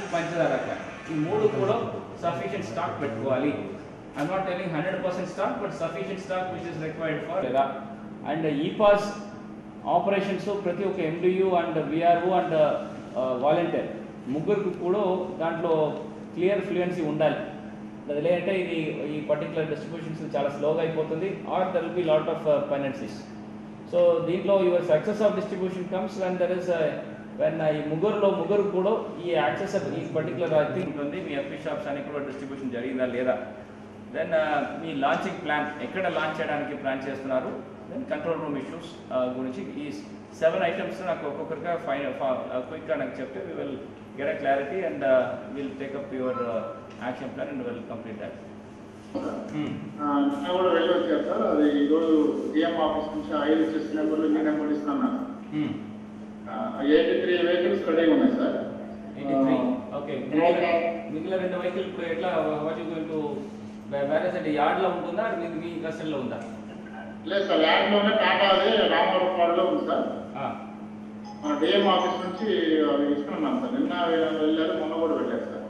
పంచదార క్యాన్ ఈ మూడు కూడా సఫిషియెంట్ స్టాక్ పెట్టుకోవాలి I'm not telling hundred percent stock but sufficient stock which is required for లేదా అండ్ ఈ పాస్ ఆపరేషన్స్ ప్రతి ఒక్క MDU and VRO and volunteer ముగ్గురికి కూడా దాంట్లో క్లియర్ ఫ్లూయెన్సీ ఉండాలి అది లేదంటే ఇది ఈ పర్టికులర్ డిస్ట్రిబ్యూషన్స్ చాలా స్లోగా అయిపోతుంది or there will be lot of penalties so దీంట్లో your success of distribution comes when there is when ఈ ముగ్గురులో ముగ్గురు కూడా ఈ యాక్సెస్ ఈ పర్టికులర్ ఐ థింక్ ఉంటుంది మీ ఎఫ్పీ షాప్స్ అని కూడా డిస్ట్రిబ్యూషన్ జరిగిందా లేదా దెన్ మీ లాంచింగ్ ప్లాన్ ఎక్కడ లాంచ్ చేయడానికి ప్లాన్ చేస్తున్నారు దెన్ కంట్రోల్ రూమ్ ఇష్యూస్ గురించి ఈ సెవెన్ ఐటమ్స్ నాకు ఒక్కొక్కరిగా ఫైన్ క్విక్గా నాకు చెప్తే we will get a clarity and will take up your action plan and will complete that ఆ, నిన్న కూడా వెళ్ళి వచ్చారు సార్ అది ఈరోజు డిఎం ఆఫీస్ నుంచి ఐదు చెస్ నెంబర్లు మీ నెంబర్ ఇస్తాను ఎయిటీ త్రీ వెహికల్స్ రెడీగా ఉన్నాయి సార్ ఎయిటీ త్రీ ఓకే మిగిలిన రెండు వెహికల్ ఇప్పుడు ఎట్లా what you going to balance అంటే యార్డ్లో ఉంటుందా మీ మీ కస్టడీలో ఉందా లేదు సార్ ల్యాండ్లోనే టాటాది రామవరం పాడులో ఉంది సార్ మన డిఎం ఆఫీస్ నుంచి అవి ఇస్తున్నాం సార్ నిన్న వెళ్ళారు మొన్న కూడా వెళ్ళారు సార్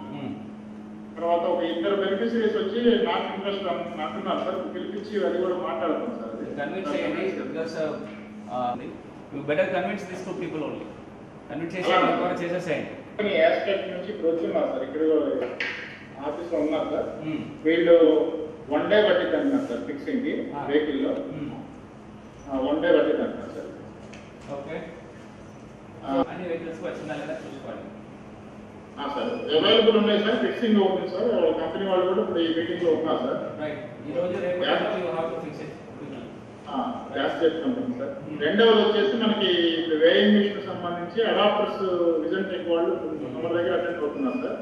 తర్వాత ఒక ఇద్దరు బెనిఫిషరీస్ వచ్చి నాకు ఇంట్రెస్ట్ అంటున్నారు సార్ పిలిపించి అది కూడా మాట్లాడుతాం సార్ అది. కన్విన్స్ చేయండి because you better convince this to people only convince చేసి కూడా చేసేసేయండి కొన్ని ఆస్పెక్ట్ నుంచి ఇప్పుడు వచ్చున్నారు సార్ ఇక్కడ ఆఫీస్ లో ఉన్నారు సార్ Hmm. వీళ్ళు వన్ డే పట్టింది అంటున్నారు సార్ ఫిక్సింగ్ కి Ah. వెహికల్ లో వన్ డే పట్టింది అంటున్నారు సార్ ఓకే Ah. అన్ని వెహికల్స్ వచ్చిందా లేదా చూసుకోండి ఆ, సార్ అవైలబుల్ ఉన్నాయి సార్ ఫిక్సింగ్ అవుతుంది సార్ కంపెనీ వాళ్ళు కూడా ఇప్పుడు ఈ మీటింగ్ లో ఉన్నారు సార్ రైట్ ఈ రోజు రేపు Yeah. You have to fix it gas jet company sir రెండవది వచ్చేసి మనకి వేయింగ్ మిషన్ సంబంధించి అడాప్టర్స్ విజన్ టెక్ వాళ్ళు మన దగ్గర అటెండ్ అవుతున్నారు సార్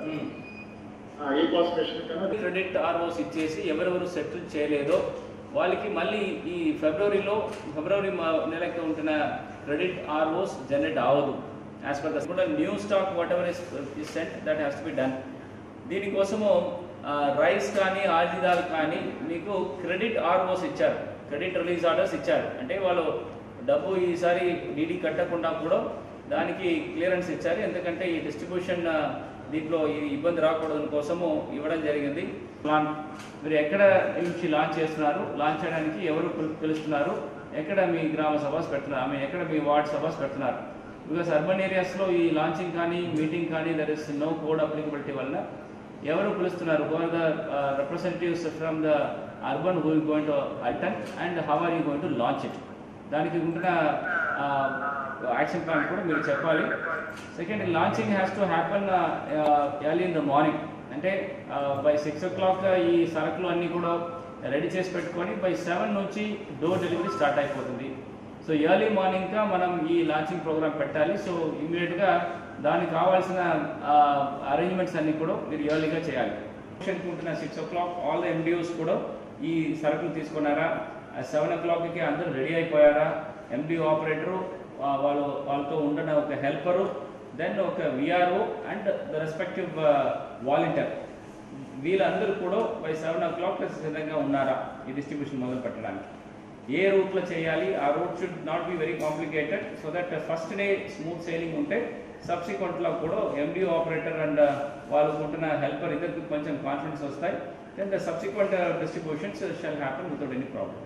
ఈ పాస్ మిషన్ కన్నా క్రెడిట్ ఆర్ఓస్ ఇచ్చేసి ఎవరెవరు సెటిల్ చేయలేదో వాళ్ళకి మళ్ళీ ఈ ఫిబ్రవరిలో ఫిబ్రవరి మా- నెలకి ఉంటున్న క్రెడిట్ ఆర్ఓస్ జనరేట్ అవ్వదు as per the new stock whatever is is sent that has to be done దీనికోసము రైస్ కానీ ఆజిదాల్ కానీ మీకు క్రెడిట్ ఆర్ఓస్ ఇచ్చారు క్రెడిట్ రిలీజ్ ఆర్డర్స్ ఇచ్చారు అంటే వాళ్ళు డబ్బు ఈసారి డీడీ కట్టకుండా కూడా దానికి క్లియరెన్స్ ఇచ్చారు ఎందుకంటే ఈ డిస్ట్రిబ్యూషన్ దీంట్లో ఈ ఇబ్బంది రాకూడదు కోసము ఇవ్వడం జరిగింది ప్లాన్ మీరు ఎక్కడ నుంచి లాంచ్ చేస్తున్నారు లాంచ్ చేయడానికి ఎవరు పిలు- పిలుస్తున్నారు ఎక్కడ మీ గ్రామ సభస్ పెడుతున్నారు ఐ మీన్ ఎక్కడ మీ వార్డ్ సభస్ పెడుతున్నారు బికాస్ అర్బన్ ఏరియాస్లో ఈ లాంచింగ్ కానీ మీటింగ్ కానీ there is no code applicability వలన ఎవరు పిలుస్తున్నారు who are the representatives from the urban who going to attend and how are you going to launch it దానికి ఉంటున్న యాక్షన్ ప్లాన్ కూడా మీరు చెప్పాలి second launching has to happen early in the morning అంటే by six o'clock ఈ సరుకులు అన్నీ కూడా రెడీ చేసి పెట్టుకొని బై సెవెన్ నుంచి డోర్ డెలివరీ స్టార్ట్ అయిపోతుంది సో ఎర్లీ మార్నింగ్గా మనం ఈ లాంచింగ్ ప్రోగ్రామ్ పెట్టాలి సో ఇమీడియట్గా దానికి కావాల్సిన అరేంజ్మెంట్స్ అన్ని కూడా మీరు ఎర్లీగా చేయాలి ఉంటున్న six o'clock all the MDOs కూడా ఈ సరుకులు తీసుకున్నారా సెవెన్ ఓ క్లాక్కి అందరూ రెడీ అయిపోయారా ఎండిఓ ఆపరేటరు వాళ్ళు వాళ్ళతో ఉంటున్న ఒక హెల్పరు దెన్ ఒక VRO and the respective volunteer వీళ్ళందరూ కూడా బై సెవెన్ ఓ క్లాక్ సిద్ధంగా ఉన్నారా ఈ డిస్ట్రిబ్యూషన్ మొదలు పెట్టడానికి ఏ రూట్లో చేయాలి ఆ route should not be very complicated so that first day smooth sailing ఉంటే సబ్సిక్వెంట్లో కూడా ఎండిఓ ఆపరేటర్ అండ్ వాళ్ళకు ఉంటున్న హెల్పర్ ఇద్దరికి కొంచెం కాన్ఫిడెన్స్ వస్తాయి then the subsequent distributions shall happen without any problem